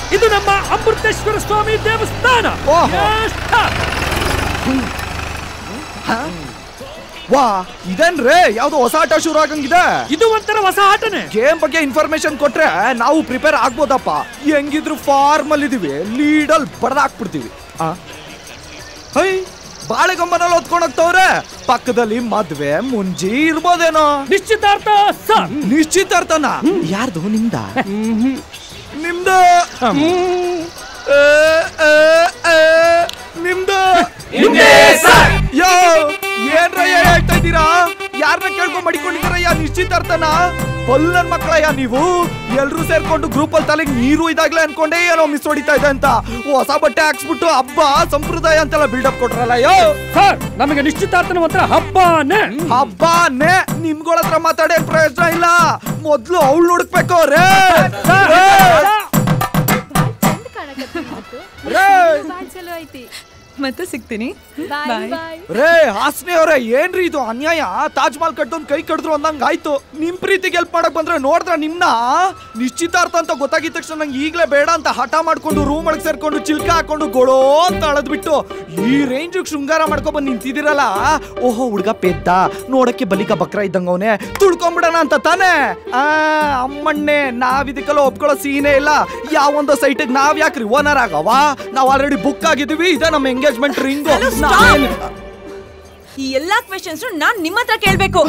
ಇದು ನಮ್ಮ ಅಮೃತೇಶ್ವರ ಸ್ವಾಮಿ ದೇವಸ್ಥಾನ ಓಹೋ. ಎಷ್ಟ? ವಾ ಇದೇನ್ರೇ ಯಾವ್ದೋ ಹೊಸ ಆಟ ಶುರು ಆಗಂಗಿದೆ ಇದು ಒಂಥರ ಹೊಸ ಆಟನೇ ಗೇಮ್ ಬಗ್ಗೆ ಇನ್ಫಾರ್ಮೇಶನ್ ಕೊಟ್ರೆ ನಾವು ಪ್ರಿಪೇರ್ ಆಗ್ಬೋದಪ್ಪ ಹೆಂಗಿದ್ರು ಫಾರ್ಮ್ ಅಲ್ಲಿ ಇದೀವಿ ಲೀಡಲ್ ಬಡದಾಕ್ಬಿಡ್ತೀವಿ ಆ? ಹೈ ಬಾಳೆಗೊಮ್ಮನಲ್ಲಿ ಹೊತ್ಕೊಂಡ್ ಹೋಗ್ತವ್ರೆ ಪಕ್ಕದಲ್ಲಿ ಮದ್ವೆ ಮುಂಜಿ ಇರ್ಬೋದೇನೋ ನಿಶ್ಚಿತಾರ್ಥ ಸರ್ ನಿಶ್ಚಿತಾರ್ಥನ ಯಾರ್ದು ನಿಮ್ದ ನಿಮ್ದ ಏ, ಏ, ಏ, ನಿಮ್ದ ಯೋ ಏನ್ರಯ್ಯ ಹೇಳ್ತಾ ಇದ್ದೀರಾ ಯಾರನ್ನ ಕೇಳ್ಕೊಂಡ್ ಮಡಿಕೊಂಡಿದ್ದೀರಯ್ಯ ನಿಶ್ಚಿತಾರ್ಥನ ಪಲ್ ನನ್ ಮಕ್ಕಳಯ್ಯ ನೀವು ಎಲ್ರೂ ಸೇರ್ಕೊಂಡು ಗ್ರೂಪ್ ಅಲ್ಲಿ ತಲೆಗೆ ನೀರು ಇದಾಗ್ಲೇ ಅನ್ಕೊಂಡೆ ಏನೋ ಮಿಸ್ ಹೊಡಿತಾ ಇದೆ ಅಂತ ಹೊಸ ಬಟ್ಟೆ ಹಾಕ್ಸ್ಬಿಟ್ಟು ಹಬ್ಬ ಸಂಪ್ರದಾಯ ಅಂತೆಲ್ಲ ಬಿಲ್ಡಪ್ ಕೊಟ್ರಲ್ಲ ಯೋ ಸರ್ ನಮಗೆ ನಿಶ್ಚಿತಾರ್ಥನ ಒಂಥರ ಹಬ್ಬನೇ ಹಬ್ಬನೇ ನಿಮ್ಗಳ ಹತ್ರ ಮಾತಾಡೋ ಪ್ರಯೋಜನ ಇಲ್ಲ ಮೊದ್ಲು ಅವಳು ಹುಡುಕ್ಬೇಕು ರೇ ಸರ್, ರೇ! ಚಂದ ಕಾಣಕತ್ತಿ ಮತ್ತು ರೇ! ಬಾಳ್ ಚಲೋ ಐತಿ ಮತ್ತೆ ಸಿಗ್ತೀನಿ ಬಾಯ್ ಬಾಯ್ ಬಾಯ್ ರೇ ಹಾಸ್ನಿ ಅವ್ರೆ ಏನ್ರಿ ಇದು ಅನ್ಯಾಯ ತಾಜ್ ಮಹಲ್ ಕಟ್ಟೊಂದ್ ಕೈ ಕಡಿದ್ರು ಅಂದಂಗ ಆಯ್ತು ನಿಮ್ ಪ್ರೀತಿಗೆ ಹೆಲ್ಪ್ ಮಾಡಕ್ ಬಂದ್ರೆ ನೋಡಿದ್ರ ನಿಮ್ನ ನಿಶ್ಚಿತಾರ್ಥ ಅಂತ ಗೊತ್ತಾಗಿದ ತಕ್ಷಣ ನಂಗೆ ಈಗ್ಲೇ ಬೇಡ ಅಂತ ಹಠ ಮಾಡ್ಕೊಂಡು ರೂಮ್ ಒಳಗ್ ಸೇರ್ಕೊಂಡು ಚಿಲ್ಕ ಹಾಕೊಂಡು ಗೊಳೋ ಅಂತ ಅಳದ್ಬಿಟ್ಟು ಈ ರೇಂಜ್ ಶೃಂಗಾರ ಮಾಡ್ಕೊ ಬಂದ್ ನಿಂತಿದಿರಲ್ಲ ಓಹೋ ಹುಡ್ಗ ಪೆದ್ದ ನೋಡಕ್ಕೆ ಬಲಿಕ ಬಕ್ರ ಇದ್ದಂಗ ಅವನೇ ತುಳ್ಕೊಂಬಿಡಣ ಅಂತ ತಾನೇ ಆ ಅಮ್ಮಣ್ಣೆ ನಾವ್ ಇದಕ್ಕೆಲ್ಲ ಒಪ್ಕೊಳ್ಳೋ ಸೀನೇ ಇಲ್ಲ ಯಾವೊಂದೋ ಸೈಟಿಗೆ ನಾವ್ ಯಾಕ್ರಿ ಓನರ್ ಆಗವ ನಾವ್ ಆಲ್ರೆಡಿ ಬುಕ್ ಆಗಿದೀವಿ ಇದೇ ನಮ್ಮ ಎಂಗೇಜ್ಮೆಂಟ್ ರಿಂಗು Hello, stop! ಈ ಎಲ್ಲಾ ಕ್ವೆಶನ್ಸ್ ನಾನ್ ನಿಮ್ಮ ಹತ್ರ ಕೇಳ್ಬೇಕು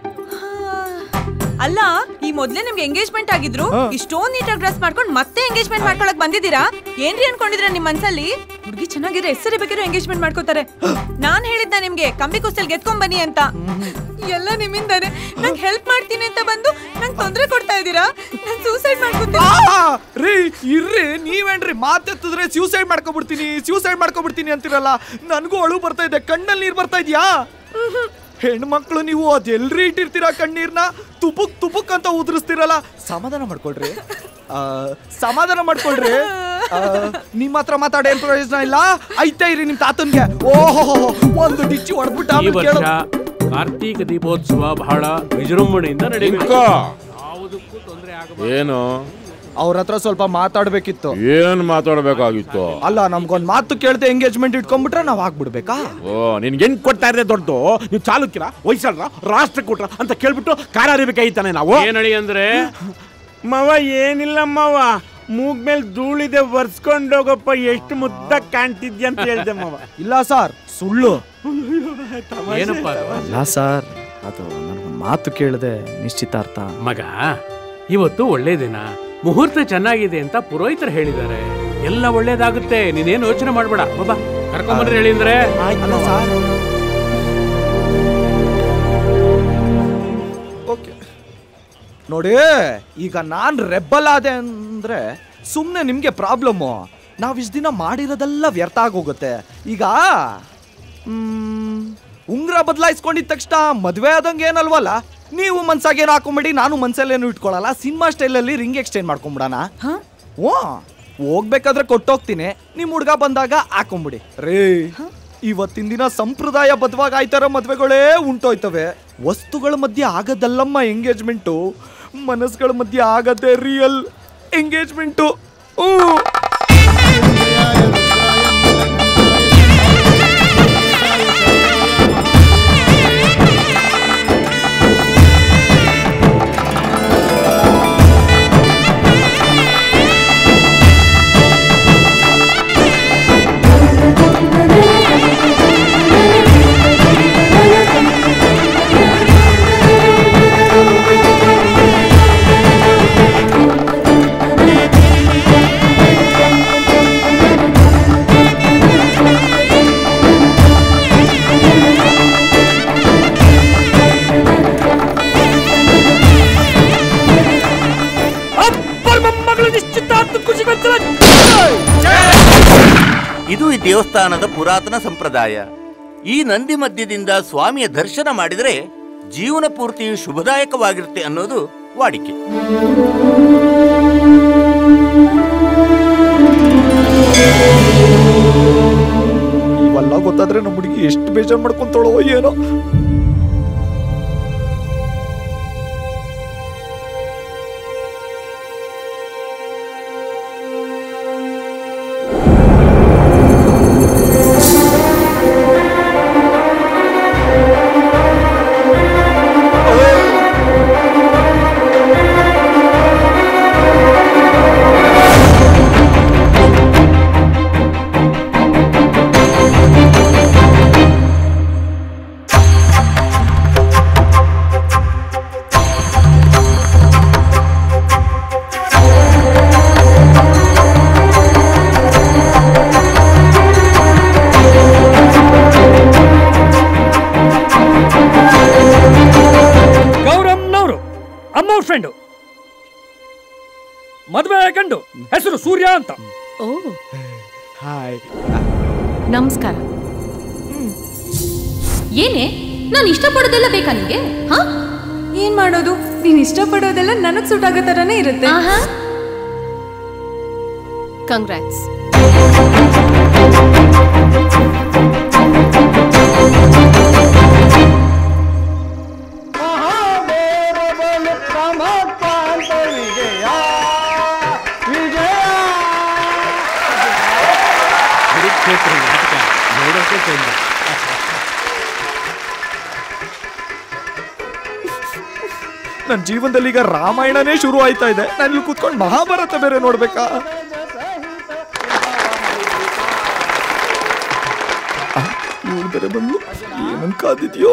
ಅಲ್ಲ ಈ ಮೊದ್ಲೇ ನಿಮ್ಗೆ ಎಂಗೇಜ್ಮೆಂಟ್ ಆಗಿದ್ರು ಹಾ. ಇಷ್ಟೊಂದ್ ನೀಟಾಗಿ ಡ್ರೆಸ್ ಮಾಡ್ಕೊಂಡು ಮತ್ತೆ ಎಂಗೇಜ್ಮೆಂಟ್ ಮಾಡ್ಕೊಳಕ್ ಬಂದಿದ್ದೀರಾ ಏನ್ರಿ ಅನ್ಕೊಂಡಿದ್ರ ನಿಮ್ ಮನ್ಸಲ್ಲಿ ಹುಡುಗಿ ಚೆನ್ನಾಗಿದ್ರೆ ಹೆಸರೇ ಬೇಕಿರೋ ಎಂಗೇಜ್ಮೆಂಟ್ ಮಾಡ್ಕೋತಾರೆ ನಾನ್ ಹೇಳಿದ್ದ ನಿಮ್ಗೆ ಕಂಬಿ ಕುಸ್ತಲ್ ಗೆದ್ಕೊಂಡ್ ಬನ್ನಿ ಅಂತ ಎಲ್ಲ ನಿಮ್ಮಿಂದಾನೆ ನಂಗೆ ಹೆಲ್ಪ್ ಮಾಡ್ತೀನಿ ಅಂತ ಬಂದು ನಂಗೆ ತೊಂದ್ರೆ ಕೊಡ್ತಾ ಇದ್ದೀರಾ ನಾನ್ ಸೂಸೈಡ್ ಮಾಡ್ಕೊತೀನಿ ಆ, ರೀ ಇರ್ರಿ ನೀವೇನ್ರಿ ಮಾತೆತ್ತಿದ್ರೆ ಸ್ಯೂಸೈಡ್ ಮಾಡ್ಕೊಬಿಡ್ತೀನಿ ಸ್ಯೂಸೈಡ್ ಮಾಡ್ಕೊಬಿಡ್ತೀನಿ ಅಂತಿರಲ್ಲ ನನಗೂ ಅಳು ಬರ್ತಾ ಇದೆ ಕಣ್ಣಲ್ಲಿ ನೀರ್ ಬರ್ತಾ ಇದ್ಯಾ ಹೆಣ್ಮಕ್ಳು ನೀವು ಅದೆಲ್ರಿ ಇಟ್ಟಿರ್ತೀರಾ ಕಣ್ಣೀರ್ನ ತುಪುಕ್ ತುಪುಕ್ ಅಂತ ಉದುರಿಸ್ತಿರಲ್ಲ ಸಮಾಧಾನ ಮಾಡ್ಕೊಳ್ರಿ ಆ, ಸಮಾಧಾನ ಮಾಡ್ಕೊಳ್ರಿ ಆ, ನಿಮ್ಮ ಹತ್ರ ಮಾತಾಡೋ ಏನ್ ಪ್ರಯೋಜನ ಇಲ್ಲ ಐತೆ ಇರಿ ನಿಮ್ ತಾತನ್ಗೆ ಓಹೋ ಒಂದು ಡಿಚ್ಚಿ ಹೊಡ್ಬಿಟ್ಟು ಈ ಆಮೇಲೆ ವರ್ಷ ಕೇಳೋದು ಕಾರ್ತೀಕ ದೀಪೋತ್ಸವ ಬಹಳ ವಿಜೃಂಭಣೆಯಿಂದ ನಡೆಯಬೇಕು ನಿಂತ್ಕೋ. ಯಾವುದಕ್ಕೂ ತೊಂದರೆ ಆಗಬಾರದು ಏನು ಅವ್ರ ಹತ್ರ ಸ್ವಲ್ಪ ಮಾತಾಡ್ಬೇಕಿತ್ತು ಏನ್ ಮಾತಾಡ್ಬೇಕಾಗಿತ್ತು ಅಲ್ಲ ನಮ್ಗೊಂದ್ ಮಾತು ಕೇಳ್ದೆ ಎಂಗೇಜ್ಮೆಂಟ್ ಇಟ್ಕೊಂಡ್ಬಿಟ್ರೆ ನಾವ್ ಆಗ್ಬಿಡ್ಬೇಕಾ ಓ ನಿನ್ಗೆ ಹೆಂಗ್ ಕೊಡ್ತಾ ಇರೋದೇ ದೊಡ್ಡದು ನೀವು ಚಾಲುಕ್ಯರ ಹೊಯ್ಸಳ್ರ ರಾಷ್ಟ್ರ ಕೊಟ್ರ ಅಂತ ಕೇಳ್ಬಿಟ್ಟು ಕಾರ ಅರಿಬೇಕಾಗಿತ್ತಾನೆ ನಾವು ಏನಳಿ ಅಂದ್ರೆ ಮವ ಏನಿಲ್ಲ ಮವ ಮೂಗ್ ಮೇಲೆ ಧೂಳಿದೆ ಒರ್ಸ್ಕೊಂಡೋಗಪ್ಪ ಎಷ್ಟು ಮುದ್ದ ಕಾಣ್ತಿದ್ಯ ಅಂತ ಹೇಳ್ದೆ ಮವ ಇಲ್ಲ ಸರ್ ಸುಳ್ಳು ಏನಪ್ಪ ಅದು? ಅಲ್ಲ ಸರ್ ಅದು ನನಗೊಂದು ಮಾತು ಕೇಳಿದೆ ನಿಶ್ಚಿತಾರ್ಥ ಮಗ ಇವತ್ತು ಒಳ್ಳೆ ದಿನ ಮುಹೂರ್ತ ಚೆನ್ನಾಗಿದೆ ಅಂತ ಪುರೋಹಿತರು ಹೇಳಿದ್ದಾರೆ ಎಲ್ಲ ಒಳ್ಳೇದಾಗುತ್ತೆ ನೀನೇನು ಯೋಚನೆ ಮಾಡ್ಬೇಡ ಬಾಬಾ ಕರ್ಕೊಂಬನ್ರಿ ಹೇಳಿ ಅಂದ್ರೆ ಅಲ್ಲ ಸರ್ ಓಕೆ ನೋಡಿ ಈಗ ನಾನ್ ರೆಬ್ಬಲ್ ಆದೆ ಅಂದ್ರೆ ಸುಮ್ಮನೆ ನಿಮ್ಗೆ ಪ್ರಾಬ್ಲಮ್ಮು ನಾವ್ ಇಷ್ಟು ದಿನ ಮಾಡಿರೋದೆಲ್ಲ ವ್ಯರ್ಥ ಆಗೋಗುತ್ತೆ ಈಗ ಮ್, ಉಂಗ್ರ ಬದಲಾಯಿಸ್ಕೊಂಡಿದ ತಕ್ಷಣ ಮದ್ವೆ ಆದಂಗೆ ಏನಲ್ವಲ್ಲ ನೀವು ಮನ್ಸಾಗೇನು ಹಾಕೊಂಬಿಡಿ ನಾನು ಮನ್ಸಲ್ಲೇನು ಇಟ್ಕೊಳಲ್ಲ ಸಿನಿಮಾ ಸ್ಟೈಲಲ್ಲಿ ರಿಂಗ್ ಎಕ್ಸ್ಚೇಂಜ್ ಮಾಡ್ಕೊಂಬಿಡಣ ಓ ಹೋಗ್ಬೇಕಾದ್ರೆ ಕೊಟ್ಟೋಗ್ತೀನಿ ನಿಮ್ ಹುಡ್ಗ ಬಂದಾಗ ಹಾಕೊಂಬಿಡಿ ರೇ ಇವತ್ತಿನ ದಿನ ಸಂಪ್ರದಾಯ ಬದ್ಧವಾಗಿ ಆಯ್ತಾರ ಮದ್ವೆಗಳೇ ಉಂಟೋಯ್ತವೆ ವಸ್ತುಗಳ ಮಧ್ಯೆ ಆಗದಲ್ಲಮ್ಮ ಎಂಗೇಜ್ಮೆಂಟು ಮನಸ್ಸುಗಳ ಮಧ್ಯೆ ಆಗದೆ ರಿಯಲ್ ಎಂಗೇಜ್ಮೆಂಟು ಅಪ್ಪರ್ ಮೊಮ್ಮಗಳು ನಿಶ್ಚಿತಾರ್ಥ ಖುಷಿಗೊಂಚಲ ಇದು ಈ ದೇವಸ್ಥಾನದ ಪುರಾತನ ಸಂಪ್ರದಾಯ ಈ ನಂದಿ ಮಧ್ಯದಿಂದ ಸ್ವಾಮಿಯ ದರ್ಶನ ಮಾಡಿದರೆ ಜೀವನ ಪೂರ್ತಿಯು ಶುಭದಾಯಕವಾಗಿರುತ್ತೆ ಅನ್ನೋದು ವಾಡಿಕೆ ಇವೆಲ್ಲ ಗೊತ್ತಾದ್ರೆ ನಮ್ಮ ಹುಡುಗಿ ಎಷ್ಟು ಬೇಜಾರು ಮಾಡ್ಕೊಂತಾಳೋ ಏನೋ ಮದುವೆ ಗಂಡು ಹೆಸರು ಸೂರ್ಯ ಅಂತ ಓ ಹಾಯ್ ನಮಸ್ಕಾರ ಏನೇ ನಾನು ಇಷ್ಟಪಡೋದೆಲ್ಲ ಬೇಕಾ ನಿಂಗೆ ಹಾ ಏನ್ ಮಾಡೋದು ನೀನ್ ಇಷ್ಟಪಡೋದೆಲ್ಲ ನನಗ್ ಸೂಟ್ ಆಗೋ ತರನೇ ಇರುತ್ತೆ ಆಹಾ ಕಂಗ್ರಾಟ್ಸ್ ಕುರುಕ್ಷೇತ್ರ ನಾಟಕ ನೋಡೋಕೆ ಚಂದ ನನ್ನ ಜೀವನದಲ್ಲಿ ಈಗ ರಾಮಾಯಣನೇ ಶುರು ಆಯ್ತಾ ಇದೆ ನಾನು ಇಲ್ಲಿ ಕೂತ್ಕೊಂಡು ಮಹಾಭಾರತ ಬೇರೆ ನೋಡ್ಬೇಕಾ ಇವಳು ಬೇರೆ ಬಂದು ಏನನ್ ಕಾದಿದ್ಯೋ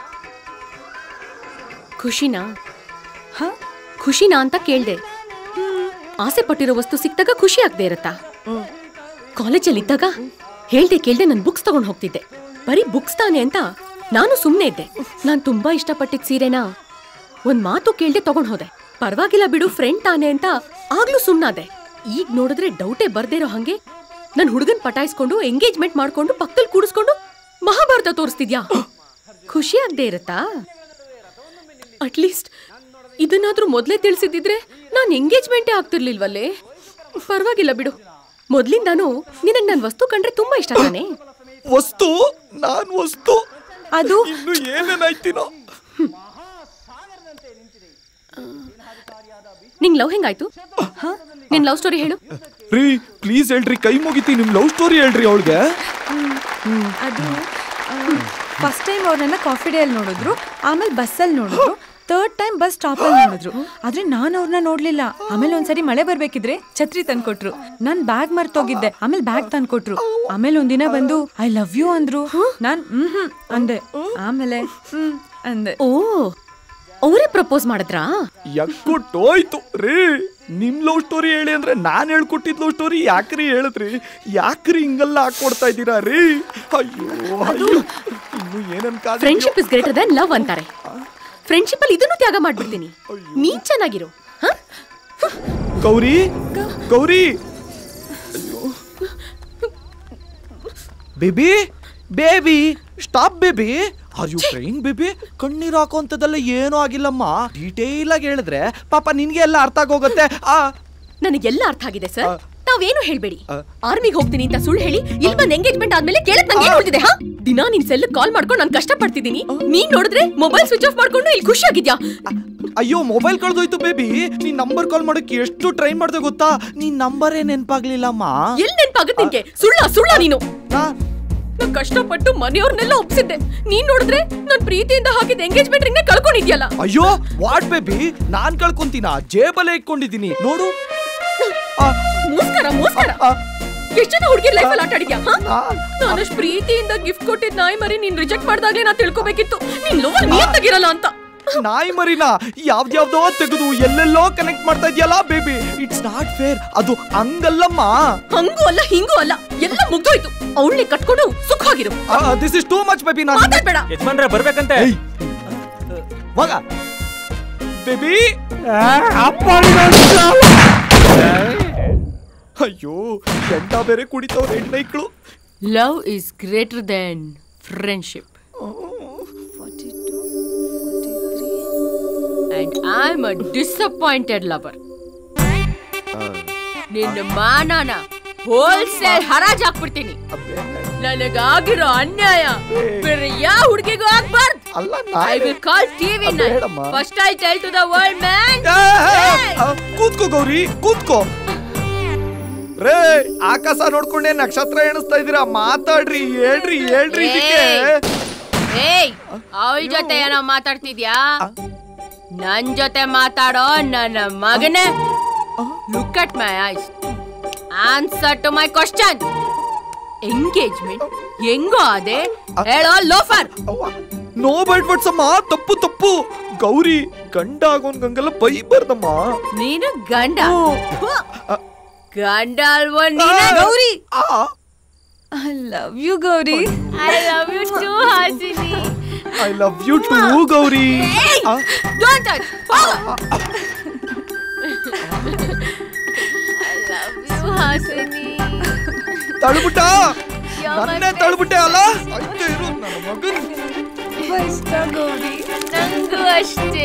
ಖುಷಿನಾ ಹ ಖುಷಿನಾ ಅಂತ ಕೇಳ್ದೆ ಆಸೆ ಪಟ್ಟಿರೋ ವಸ್ತು ಸಿಕ್ತಾಗ ಖುಷಿ ಆಗದೆ ಇರತ್ತಾ ಕಾಲೇಜಲ್ಲಿ ಇದ್ದಾಗ ಹೇಳ್ದೆ ಕೇಳ್ದೆ ನಾನು ಬುಕ್ಸ್ ತಗೊಂಡ್ ಹೋಗ್ತಿದ್ದೆ ಬರೀ ಬುಕ್ಸ್ ತಾನೆ ಅಂತ ನಾನು ಸುಮ್ಮನೆ ಇದ್ದೆ ನಾನು ತುಂಬಾ ಇಷ್ಟಪಟ್ಟಿದ್ ಸೀರೆನ ಒಂದ್ ಮಾತು ಕೇಳ್ದೆ ತಗೊಂಡ್ ಹೋದೆ ಪರವಾಗಿಲ್ಲ ಬಿಡು ಫ್ರೆಂಡ್ ತಾನೆ ಅಂತ ಆಗ್ಲೂ ಸುಮ್ನಾದೆ ಈಗ ನೋಡಿದ್ರೆ ಡೌಟೇ ಬರ್ದೇ ಇರೋ ಹಂಗೆ ನನ್ ಹುಡುಗನ್ ಪಟಾಯಿಸ್ಕೊಂಡು ಎಂಗೇಜ್ಮೆಂಟ್ ಮಾಡ್ಕೊಂಡು ಪಕ್ಕದಲ್ಲಿ ಕೂಡಿಸ್ಕೊಂಡು ಮಹಾಭಾರತ ತೋರಿಸ್ತಿದ್ಯಾ ಖುಷಿ ಆಗದೆ ಇರತ್ತಾ ಅಟ್ಲೀಸ್ಟ್ ಇದನ್ನಾದ್ರೂ ಮೊದಲೇ ತಿಳಿಸಿದ್ದಿದ್ರೆ ನಾನು ಎಂಗೇಜ್ಮೆಂಟೇ ಆಗ್ತಿರ್ಲಿಲ್ವಲ್ಲೇ ಪರವಾಗಿಲ್ಲ ಬಿಡು ಮೊದ್ಲಿಂದಾನು ನಿನಗ್ ನನ್ ವಸ್ತು ಕಂಡ್ರೆ ತುಂಬಾ ಇಷ್ಟ ತಾನೆ ವಸ್ತು ನಾನ್ ವಸ್ತು ಅದು ಇನ್ನು ಏನೇನಾಯ್ತಿನೋ ನಿಂಗ್ ಲವ್ ಹೆಂಗಾಯ್ತು ನಿನ್ ಲವ್ ಸ್ಟೋರಿ ಹೇಳು ರೀ ಪ್ಲೀಸ್ ಹೇಳ್ರಿ ಕೈ ಮುಗಿತಿ ನಿಮ್ ಲವ್ ಸ್ಟೋರಿ ಹೇಳ್ರಿ ಅವಳಿಗೆ ಅದು ಫಸ್ಟ್ ಟೈಮ್ ಅವ್ರನ್ನ ಕಾಫಿ ಡೇಯಲ್ಲಿ ನೋಡಿದ್ರು ಆಮೇಲೆ ಬಸ್ಸಲ್ಲಿ ನೋಡಿದ್ರು ಥರ್ಡ್ ಟೈಮ್ ಬಸ್ ಸ್ಟಾಪಲ್ಲಿ ನೋಡಿದ್ರು ಆದ್ರೆ ನಾನು ಅವ್ರನ್ನ ನೋಡ್ಲಿಲ್ಲ ಆಮೇಲೆ ಒಂದ್ಸರಿ ಮಳೆ ಬರ್ಬೇಕಿದ್ರೆ ಛತ್ರಿ ತಂದ್ಕೊಟ್ರು ನಾನ್ ಬ್ಯಾಗ್ ಮರ್ತೋಗಿದ್ದೆ ಆಮೇಲೆ ಬ್ಯಾಗ್ ತಂದ್ಕೊಟ್ರು ಆಮೇಲೆ ಒಂದಿನ ಬಂದು ಐ ಲವ್ ಯು ಅಂದ್ರು ನಾನ್ ಹ್ಮ್ ಹ್ಮ್ ಅಂದೆ ಆಮೇಲೆ ಹ್ಮ್ ಅಂದೆ ಓ ಅವರೇ ಪ್ರಪೋಸ್ ಮಾಡಿದ್ರಾ ಯಕ್ಕುಟ್ಟೋಯ್ತು ರೀ ನಿಮ್ ಲವ್ ಸ್ಟೋರಿ ಹೇಳಿ ಅಂದ್ರೆ ನಾನ್ ಹೇಳ್ಕೊಟ್ಟಿದ್ ಲವ್ ಸ್ಟೋರಿ ಯಾಕ್ರಿ ಹೇಳಿದ್ರಿ ಯಾಕ್ರಿ ಹಿಂಗೆಲ್ಲ ಹಾಕೊಡ್ತಾ ಇದ್ದೀರಾ ರೀ ಅಯ್ಯೋ ಅಯ್ಯೋ ಇನ್ನು ಏನನ್ ಕಾದ್ friendship is greater than love ಅಂತಾರೆ ಫ್ರೆಂಡ್ಶಿಪ್ ಅಲ್ಲಿ ಇದನ್ನು ತ್ಯಾಗ ಮಾಡ್ಬಿಡ್ತೀನಿ ನೀನ್ ಚೆನ್ನಾಗಿರು ಹ? Gauri Gauri baby baby stop baby are you train baby ಕಣ್ಣೀರ್ ಹಾಕೋಂಥದ್ದೆಲ್ಲ ಏನೂ ಆಗಿಲ್ಲಮ್ಮ ಡೀಟೇಲ್ ಆಗಿ ಹೇಳಿದ್ರೆ ಪಾಪ ನಿನ್ಗೆ ಎಲ್ಲ ಅರ್ಥ ಆಗೋಗತ್ತೆ ಆ ನನಗೆಲ್ಲ ಅರ್ಥ ಆಗಿದೆ ಸರ್ ತಾವೇನು ಹೇಳ್ಬೇಡಿ ಆರ್ಮಿಗೆ ಹೋಗ್ತೀನಿ ಅಂತ ಸುಳ್ಳು ಹೇಳಿ ಇಲ್ಲಿ ಬಂದ್ ಎಂಗೇಜ್ಮೆಂಟ್ ಆದ್ಮೇಲೆ ಕೇಳಕ್ ನಂಗೆ ಏನ್ ಉಳ್ದಿದೆ ಹಾ ದಿನಾ ನಿನ್ ಸೆಲ್ ಕಾಲ್ ಮಾಡ್ಕೊಂಡು ನಾನು ಕಷ್ಟ ಪಡ್ತಿದ್ದೀನಿ ನೀನ್ ನೋಡಿದ್ರೆ ಮೊಬೈಲ್ ಸ್ವಿಚ್ ಆಫ್ ಮಾಡ್ಕೊಂಡು ಇಲ್ಲಿ ಖುಷಿ ಆಗಿದ್ಯಾ ಅಯ್ಯೋ ಮೊಬೈಲ್ ಕಳ್ದೋಯ್ತು ಬೇಬಿ ನೀನ್ ನಂಬರ್ ಕಾಲ್ ಮಾಡಕ್ಕೆ ಎಷ್ಟು ಟ್ರೈ ಮಾಡ್ದೆ ಗೊತ್ತಾ ನೀನ್ ನಂಬರೇ ನೆನ್ಪಾಗ್ಲಿಲ್ಲಮ್ಮ ಎಲ್ ನೆನ್ಪಾಗತ್ತೆ ನಿನ್ಗೆ ಸುಳ್ಳ ಸುಳ್ಳ ನೀನು ನಾ- ನಾನ್ ಕಷ್ಟಪಟ್ಟು ಮನೆಯವ್ರನ್ನೆಲ್ಲ ಒಪ್ಸಿದ್ದೆ ನೀನ್ ನೋಡಿದ್ರೆ ನನ್ ಪ್ರೀತಿಯಿಂದ ಹಾಕಿದ ಎಂಗೇಜ್ಮೆಂಟ್ ರಿಂಗ್ ಕಳ್ಕೊಂಡಿದ್ಯಲ್ಲ ಅಯ್ಯೋ ವಾಟ್ ಬೇಬಿ ನಾನ್ ಕಳ್ಕೊಂತೀನ ಜೇಬಲ್ಲೇ ಇಟ್ಕೊಂಡಿದ್ದೀನಿ ನೋಡು ಆ, ಮೋಸ್ಕರ ಮೋಸ್ಕರ ಆ, ಎಷ್ಟ್ ಜನ ಹುಡುಗಿರ್ ಲೈಫಲ್ಲಿ ಆಟ ಆಡಿದ್ಯಾ ಹಾ? ಆ, ನಾನಷ್ಟು ಪ್ರೀತಿಯಿಂದ ಗಿಫ್ಟ್ ಕೊಟ್ಟಿದ್ ನಾಯಿ ಮರಿ ನೀನ್ ರಿಜೆಕ್ಟ್ ಮಾಡ್ದಾಗ್ಲೇ ನಾ ತಿಳ್ಕೊಬೇಕಿತ್ತು ನೀನ್ ಲೋವಲ್ ನಿಯತ್ತಾಗಿರಲ್ಲ ಅಂತ ನಾಯಿ ಮರಿನ ಯಾವ್ದ್ಯಾವ್ದೋ ತೆಗೆದು ಎಲ್ಲೆಲ್ಲೋ ಕನೆಕ್ಟ್ ಮಾಡ್ತಾ ಇದೆಯಲ್ಲ ಬೇಬಿ ಇಟ್ಸ್ ನಾಟ್ ಫೇರ್ ಅದು ಹಂಗಲ್ಲಮ್ಮ ಹಂಗೂ ಅಲ್ಲ ಹಿಂಗೂ ಅಲ್ಲ ಎಲ್ಲ ಮುಗ್ದೋಯ್ತು ಅವಳನ್ನೇ ಕಟ್ಕೊಂಡು ಸುಖವಾಗಿರು this is too much baby ನಾನು ಮಾತಾಡ್ಬೇಡ ಯಜಮಾನ್ರೆ ಬರ್ಬೇಕಂತೆ ಏಯ್. ಮಗ ಬೇಬಿ ಅಪ್ಪ ಅಯ್ಯೋ ಎಂಟ ಬೇರೆ ಕುಡಿತವ್ರೆ ಹೆಣ್ಣೈಕ್ಳು love is greater than friendship and I am a disappointed lover ನಿನ್ನ ಮಾನನ ಹೋಲ್ಸೇಲ್ ಹರಾಜ್ ಹಾಕ್ಬಿಡ್ತೀನಿ ನನಗಾಗಿರೋ ಅನ್ಯಾಯ ಬೇರೆ ಯಾವ ಹುಡುಗಿಗೂ ಆಗ್ಬಾರ್ದು ಅಲ್ಲ ಐ ವಿಲ್ ಕಾಲ್ ಟಿವಿ ಬೇಡಮ್ಮ. First I tell to the world man ಕೂತ್ಕೋ ಗೌರಿ ಕೂತ್ಕೋ ರೇ ಆಕಾಶ ನೋಡ್ಕೊಂಡೆ ನಕ್ಷತ್ರ ಎಣಿಸ್ತಾ ಇದೀರಾ ಮಾತಾಡ್ರಿ ಹೇಳ್ರಿ ಹೇಳ್ರಿ ಇದಕ್ಕೆ ಏಯ್ ಅವಳ ಜೊತೆ ಏನೋ ಮಾತಾಡ್ತಿದ್ಯಾ ನನ್ ಜೊತೆ ಮಾತಾಡೋ ನನ್ನ ಮಗನೇ look at my eyes answer to my question engagement ಹೆಂಗೋ ಅದೇ ಹೇಳೋ ಲೋಫರ್ ನೋ ಬೈಟ್ ವರ್ಡ್ಸ್ ಅಮ್ಮ ತಪ್ಪು ತಪ್ಪು ಗೌರಿ ಗಂಡ ಆಗೋನ್ ಗಂಗೆಲ್ಲ ಬೈಬಾರ್ದಮ್ಮ ನೀನು ಗಂಡ ಗಂಡ ಅಲ್ವೋ ನೀನು ಗೌರಿ ಆ, I love you Gauri I love you too Hasini I love you too Gauri ಆ, ಡೋಂಟ್ ಟಚ್ ವಾಸನಿ ತಳ್ಬಿಟ್ಟ ನನ್ನೇ ತಳ್ಬಿಟ್ಟೆ ಅಲ್ಲ ಅಯ್ಯೋ ಇರು ನನ್ನ ಮಗನ್ ಇಷ್ಟ ಗೌರಿ ನಂಗೂ ಅಷ್ಟೇ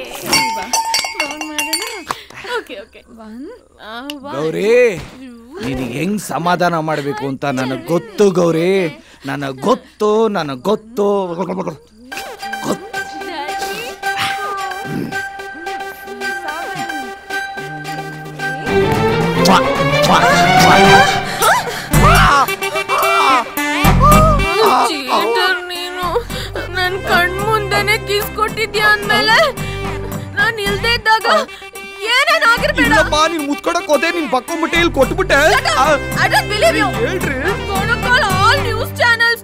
ಓಕೆ ಓಕೆ ಗೌರಿ ನಿನಗೆ ಹೆಂಗ್ ಸಮಾಧಾನ ಮಾಡ್ಬೇಕು ಅಂತ ನನಗ್ ಗೊತ್ತು ಗೌರಿ ನನಗ್ ಗೊತ್ತು ನನಗ್ ಗೊತ್ತು ಗೊತ್ತು ಚೀಟರ್ ನೀನು ನನ್ ಕಣ್ ಮುಂದೆನೆ ಕಿಸ್ ಕೊಟ್ಟಿದ್ಯಾ ಅಂದ್ಮೇಲೆ ನಾನ್ ಇಲ್ದೇ ಇದ್ದಾಗ ಏನೇನ್ ಆಗಿರ್ಬೇಡ ಇಲ್ಲಪ್ಪ ನೀನ್ ಮುತ್ಕೊಡಕ್ ಹೋದೆ ನೀನ್ ಬಕ್ಕೊಂಬಿಟ್ಟೆ ಇಲ್ಲಿ ಕೊಟ್ಬಿಟ್ಟೆ ಆ, I don't believe you. ಹೇಳ್ರಿ I'm gonna call all news channels.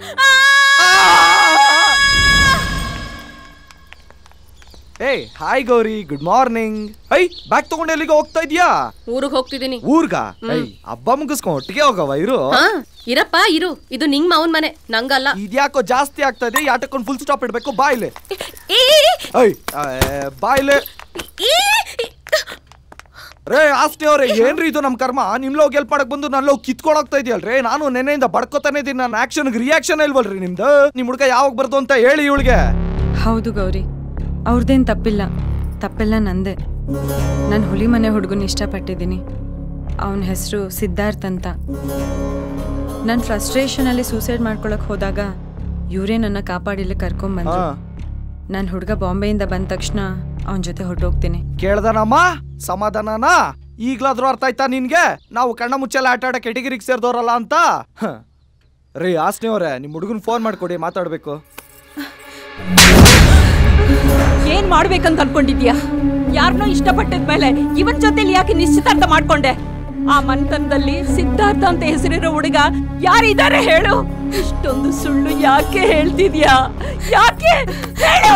ಏಯ್ ಹಾಯ್ ಗೌರಿ ಗುಡ್ ಮಾರ್ನಿಂಗ್ ಐ ಬ್ಯಾಗ್ ತಗೊಂಡು ಎಲ್ಲಿಗೆ ಹೋಗ್ತಾ ಇದ್ಯಾ ಊರಿಗೆ ಹೋಗ್ತಿದ್ದೀನಿ ಊರ್ಗ ಐ ಹಬ್ಬ ಮುಗಿಸ್ಕೊಂಡ್ ಒಟ್ಟಿಗೆ ಹೋಗವ ಇರು ಹಾ ಇರಪ್ಪ ಇರು ಇದು ನಿಂಗ್ ಮಾವನ್ ಮನೆ ನಂಗಲ್ಲ ಇದ್ಯಾಕೋ ಜಾಸ್ತಿ ಆಗ್ತಾ ಇದೆ ಯಾಟಕ್ಕೊಂದು ಫುಲ್ ಸ್ಟಾಪ್ ಇಡ್ಬೇಕು ಬಾಯ್ಲೆ ಈ, ಐ ಆ, ಬಾಯ್ಲೆ ಈ, ರೇ ಆಸ್ತಿ ಅವ್ರೆ ಏನ್ರಿ ಇದು ನಮ್ ಕರ್ಮ ನಿಮ್ಲ ಹೋಗಿ ಹೆಲ್ಪ್ ಮಾಡಕ್ ಬಂದು ನಾನು ಹೋಗಿ ಕಿತ್ಕೊಳಕ್ತಾ ಇದೆಯಲ್ರಿ ನಾನು ನೆನೆಯಿಂದ ಬಡ್ಕೋತಾನೆ ಇದೀನಿ ನನ್ನ ಆಕ್ಷನ್ಗೆ ರಿಯಾಕ್ಷನ್ ಇಲ್ವಲ್ರಿ ನಿಮ್ದು ನಿಮ್ ಹುಡ್ಗ ಯಾವಾಗ ಬರ್ದು ಅಂತ ಹೇಳಿ ಇವಳಿಗೆ ಹೌದು ಗೌರಿ ಅವ್ರದ್ದೇನು ತಪ್ಪಿಲ್ಲ ತಪ್ಪೆಲ್ಲ ನಂದೆ ನಾನು ಹುಲಿ ಮನೆ ಹುಡುಗನ ಇಷ್ಟಪಟ್ಟಿದ್ದೀನಿ ಅವನ ಹೆಸರು ಸಿದ್ಧಾರ್ಥ್ ಅಂತ ನಾನು ಫ್ರಸ್ಟ್ರೇಷನಲ್ಲಿ ಸೂಸೈಡ್ ಮಾಡ್ಕೊಳಕ್ ಹೋದಾಗ ಇವರೇ ನನ್ನ ಕಾಪಾಡಿಲ್ಲಿ ಕರ್ಕೊಂಬಂದ್ರು ಹಾ ನಾನು ಹುಡುಗ ಬಾಂಬೆಯಿಂದ ಬಂದ ತಕ್ಷಣ ಅವನ ಜೊತೆ ಹೊರಟೋಗ್ತೀನಿ ಕೇಳ್ದನಮ್ಮ ಸಮಾಧಾನನ ಈಗ್ಲಾದ್ರೂ ಅರ್ಥ ಆಯ್ತಾ ನಿನ್ಗೆ ನಾವು ಕಣ್ಣ ಮುಚ್ಚೆಲ್ಲ ಆಟ ಆಡೋ ಕೆಟಗಿರಿಗೆ ಸೇರ್ದವ್ರಲ್ಲ ಅಂತ ಹ. ರೀ ಆಸ್ನಿ ಅವ್ರೆ ನಿಮ್ ಹುಡುಗನ್ ಫೋನ್ ಮಾಡ್ಕೊಡಿ ಮಾತಾಡ್ಬೇಕು ಏನ್ ಮಾಡ್ಬೇಕಂತ ಅನ್ಕೊಂಡಿದ್ಯಾ ಯಾರನ್ನೋ ಇಷ್ಟಪಟ್ಟಿದ್ಮೇಲೆ ಇವನ್ ಜೊತೆಲಿ ಯಾಕೆ ನಿಶ್ಚಿತಾರ್ಥ ಮಾಡ್ಕೊಂಡೆ ಆ ಮನ್ತನದಲ್ಲಿ ಸಿದ್ಧಾರ್ಥ ಅಂತ ಹೆಸರಿರೋ ಹುಡುಗ ಯಾರಿದ್ದಾರೆ ಹೇಳು ಇಷ್ಟೊಂದು ಸುಳ್ಳು ಯಾಕೆ ಹೇಳ್ತಿದ್ಯಾ ಯಾಕೆ ಹೇಳು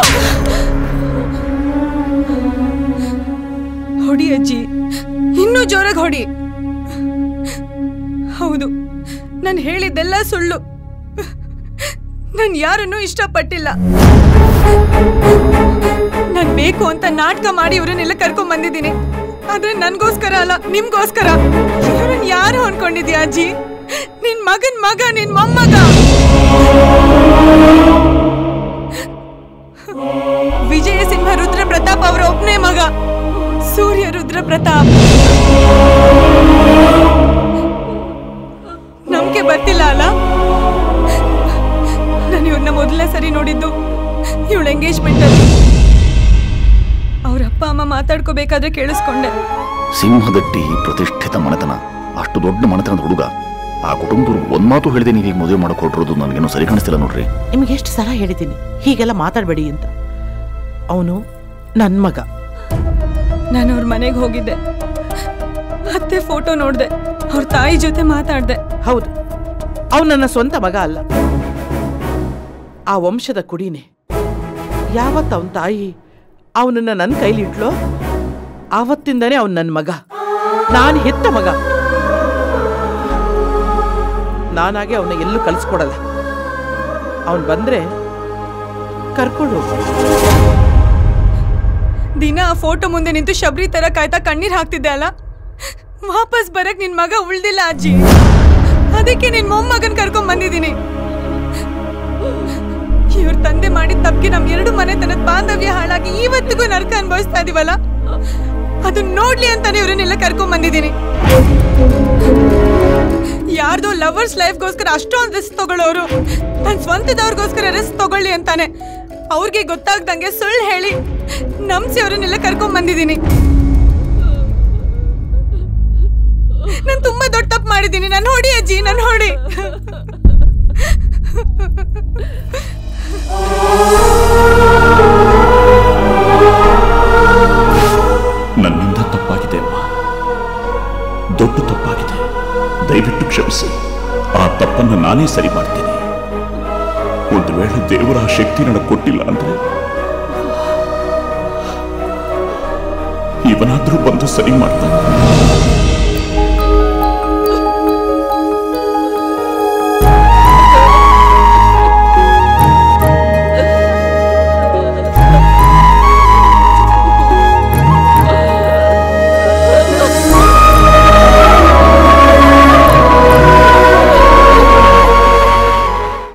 ಹೊಡಿ ಅಜ್ಜಿ ಇನ್ನೂ ಜೋರಾಗಿ ಹೊಡಿ ಹೌದು ನಾನು ಹೇಳಿದ್ದೆಲ್ಲ ಸುಳ್ಳು ನಾನು ಯಾರನ್ನೂ ಇಷ್ಟಪಟ್ಟಿಲ್ಲ ನಾನು ಬೇಕು ಅಂತ ನಾಟಕ ಮಾಡಿ ಇವ್ರನ್ನೆಲ್ಲ ಕರ್ಕೊಂಡ್ ಬಂದಿದ್ದೀನಿ ಆದ್ರೆ ನನ್ಗೋಸ್ಕರ ಅಲ್ಲ ನಿಮ್ಗೋಸ್ಕರ ಇವ್ರನ್ನ ಯಾರು ಅನ್ಕೊಂಡಿದ್ಯಾ ಅಜ್ಜಿ ನಿನ್ ಮಗನ್ ಮಗ ನಿನ್ ಮೊಮ್ಮಗ ವಿಜಯ ಸಿಂಹ ರುದ್ರ ಪ್ರತಾಪ್ ಅವರ ಒಬ್ಬನೇ ಮಗ ಸೂರ್ಯ ರುದ್ರ ಪ್ರತಾಪ್ ನಂಬಿಕೆ ಬರ್ತಿಲ್ಲ ಅಲ್ಲ ನಾನು ಇವ್ರನ್ನ ಮೊದಲನೇ ಸರಿ ನೋಡಿದ್ದು ಇವಳ ಎಂಗೇಜ್ಮೆಂಟ್ ಅಲ್ಲಿ ಅವ್ರ ಅಪ್ಪ ಅಮ್ಮ ಮಾತಾಡ್ಕೋಬೇಕಾದ್ರೆ ಕೇಳಿಸ್ಕೊಂಡೆ ಸಿಂಹದಟ್ಟಿ ಪ್ರತಿಷ್ಠಿತ ಮನೆತನ ಅಷ್ಟು ದೊಡ್ಡ ಮನೆತನದ ಹುಡುಗ ಆ ಕುಟುಂಬದವ್ರು ಒಂದ್ ಮಾತು ಹೇಳಿದೆ ನೀವು ಈಗ ಮದುವೆ ಮಾಡಕ್ ಹೊರಟಿರೋದು ನನಗೇನು ಸರಿ ಕಾಣಿಸ್ತಿಲ್ಲ ನೋಡ್ರಿ ನಿಮ್ಗೆ ಎಷ್ಟು ಸಲ ಹೇಳಿದ್ದೀನಿ ಹೀಗೆಲ್ಲ ಮಾತಾಡಬೇಡಿ ಅಂತ ಅವನು ನನ್ನ ಮಗ ನಾನು ಅವ್ರ ಮನೆಗೆ ಹೋಗಿದ್ದೆ ಅತ್ತೆ ಫೋಟೋ ನೋಡಿದೆ ಅವ್ರ ತಾಯಿ ಜೊತೆ ಮಾತಾಡ್ದೆ ಹೌದು ಅವನು ನನ್ನ ಸ್ವಂತ ಮಗ ಅಲ್ಲ ಆ ವಂಶದ ಕುಡಿನೇ ಯಾವತ್ತು ಅವನ ತಾಯಿ ಅವನನ್ನ ನನ್ನ ಕೈಲಿ ಇಟ್ಲೋ ಆವತ್ತಿಂದನೇ ಅವನು ನನ್ನ ಮಗ ನಾನು ಹೆತ್ತ ಮಗ ನಾನಾಗೆ ಅವನ ಎಲ್ಲೂ ಕಲಿಸ್ಕೊಡಲ್ಲ ಅವನು ಬಂದ್ರೆ ಕರ್ಕೊಂಡು ಹೋಗು ದಿನ ಆ ಫೋಟೋ ಮುಂದೆ ನಿಂತು ಶಬರಿ ತರ ಕಾಯ್ತಾ ಕಣ್ಣೀರ್ ಹಾಕ್ತಿದ್ದೆ ಅಲ್ಲ ವಾಪಸ್ ಬರಕ್ ನಿನ್ ಮಗ ಉಳ್ದಿಲ್ಲ ಅಜ್ಜಿ ಅದಕ್ಕೆ ನಿನ್ ಮೊಮ್ಮಗನ್ ಕರ್ಕೊಂಡ್ ಬಂದಿದ್ದೀನಿ ಇವ್ರ ತಂದೆ ಮಾಡಿದ ತಪ್ಪಿಗೆ ನಮ್ ಎರಡು ಮನೆತನದ ಬಾಂಧವ್ಯ ಹಾಳಾಗಿ ಇವತ್ತಿಗೂ ನರಕ ಅನುಭವಿಸ್ತಾ ಇದೀವಲ್ಲ ಅದನ್ನ ನೋಡ್ಲಿ ಅಂತಾನೆ ಇವ್ರನ್ನೆಲ್ಲ ಕರ್ಕೊಂಡ್ ಬಂದಿದ್ದೀನಿ ಯಾರ್ದೋ ಲವರ್ಸ್ ಲೈಫ್ಗೋಸ್ಕರ ಅಷ್ಟೊಂದು ರಿಸ್ಕ್ ತಗೊಳ್ಳೋರು ತನ್ನ ಸ್ವಂತದವ್ರಿಗೋಸ್ಕರ ರಿಸ್ಕ್ ತಗೊಳ್ಳಿ ಅಂತಾನೆ ಅವ್ರಿಗೆ ಗೊತ್ತಾಗ್ದಂಗೆ ಸುಳ್ಳು ಹೇಳಿ ನಂಬಿಸಿ ಅವ್ರನ್ನೆಲ್ಲ ಕರ್ಕೊಂಡ್ ಬಂದಿದ್ದೀನಿ ನಾನು ತುಂಬಾ ದೊಡ್ಡ ತಪ್ಪು ಮಾಡಿದ್ದೀನಿ ನಾನು ಹೊಡಿ ಅಜ್ಜಿ ನಾನು ಹೊಡಿ ನನ್ನಿಂದ ತಪ್ಪಾಗಿದೆ ಅಮ್ಮ ದೊಡ್ಡ ತಪ್ಪಾಗಿದೆ ದಯವಿಟ್ಟು ಕ್ಷಮಿಸಿ ಆ ತಪ್ಪನ್ನು ನಾನೇ ಸರಿ ಮಾಡ್ತೀನಿ ಒಂದು ವೇಳೆ ದೇವರ ಆ ಶಕ್ತಿ ನನಗೆ ಕೊಟ್ಟಿಲ್ಲ ಅಂದ್ರೆ ಇವನಾದ್ರೂ ಬಂದು ಸರಿ ಮಾಡ್ತಾನೆ